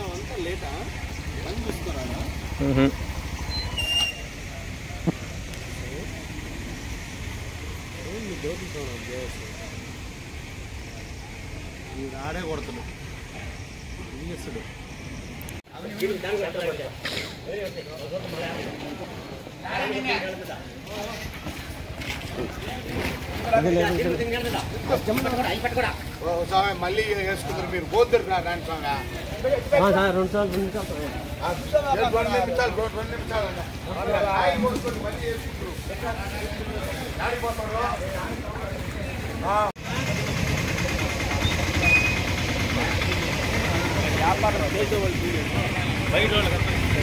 అంతా లేటా పని చూస్తారా మ్మ్. ఏంది దోపిస్తాను ఇది ఆడే కొడుతున్నాడు ఇంగ్లీషుడు స్వామి మళ్ళీ వేసుకుంటారు మీరు పోతురు రాండి స్వామి రెండు సార్లు రెండు సార్లు రెండు నిమిషాలు బ్రో, రెండు నిమిషాలు ఆయిల్ పోసుకొని మళ్ళీ వేసుకుంటారు ఆడిపోతారు వ్యాపారం చేసే వాళ్ళకి బయట వాళ్ళకి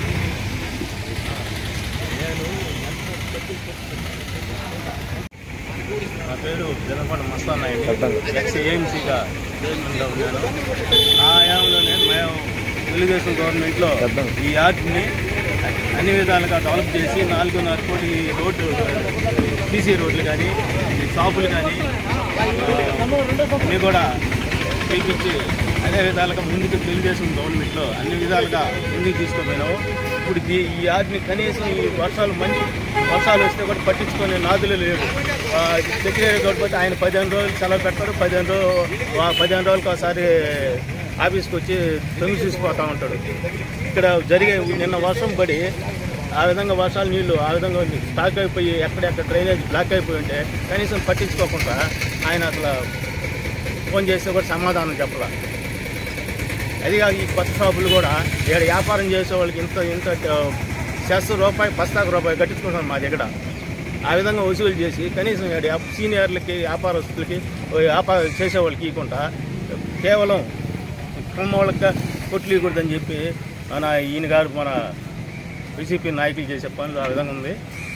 నా పేరు జనపడ మస్తాన్ నాయుడు ఎక్స్ ఏఎంసీగా చైర్మన్గా ఉన్నాను నా హయాంలో నేను మేము తెలుగుదేశం గవర్నమెంట్లో ఈ ఆర్ట్ని అన్ని విధాలుగా డెవలప్ చేసి నాలుగున్నర కోటి రోడ్డు సీసీ రోడ్లు కానీ ఈ షాపులు కానీ అన్నీ కూడా పిలిపించి అదే విధాలుగా ముందుకు తెలుగుదేశం గవర్నమెంట్లో అన్ని విధాలుగా ముందుకు తీసుకుపోయినాము ఇప్పుడు దీ- ఈ ఆర్ట్ని కనీసం ఈ వర్షాలు మంచి వర్షాలు వస్తే కూడా పట్టించుకునే నాదులు లేరు సెక్రటరీ కాబట్టి ఆయన పదిహేను రోజులు సెలవు పెడతారు పదిహేను రోజులు ఆ పదిహేను రోజులకు ఒకసారి ఆఫీస్కి వచ్చి తొంగి చూసిపోతూ ఉంటాడు ఇక్కడ జరిగే నిన్న వర్షం పడి ఆ విధంగా వర్షాలు నీళ్లు ఆ విధంగా స్టాక్ అయిపోయి ఎక్కడెక్కడ డ్రైనేజ్ బ్లాక్ అయిపోయి ఉంటే కనీసం పట్టించుకోకుండా ఆయన అసలు ఫోన్ చేస్తే కూడా సమాధానం చెప్పాల అది కాక ఈ కొత్త షాపులు కూడా ఇక్కడ వ్యాపారం చేసే వాళ్ళకి ఇంత ఇంత సెస్ రూపాయి పస్తాకు రూపాయి కట్టించుకుంటారు మా దగ్గర ఆ విధంగా వసూలు చేసి కనీసం ఈడ వ్యాప- సీనియర్లకి వ్యాపారస్తులకి ఓ వ్యాపారం చేసే వాళ్ళకి ఇవ్వకుండా కేవలం కుమ్మ వాళ్ళకి కొట్లు ఇవ్వకూడదని చెప్పి మన ఈయన గారు మన వైసీపీ నాయకులు చేసే పనులు ఆ విధంగా ఉంది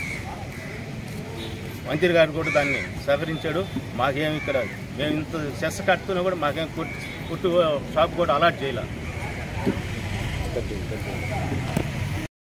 మంత్రి గారు కూడా దాన్ని సహకరించాడు మాకేం ఇక్కడ మేము ఇంత సెస్ కట్టుకున్నా కూడా మాకేం కుట్టు కుట్టు షాప్ కూడా అలాట్ చేయాల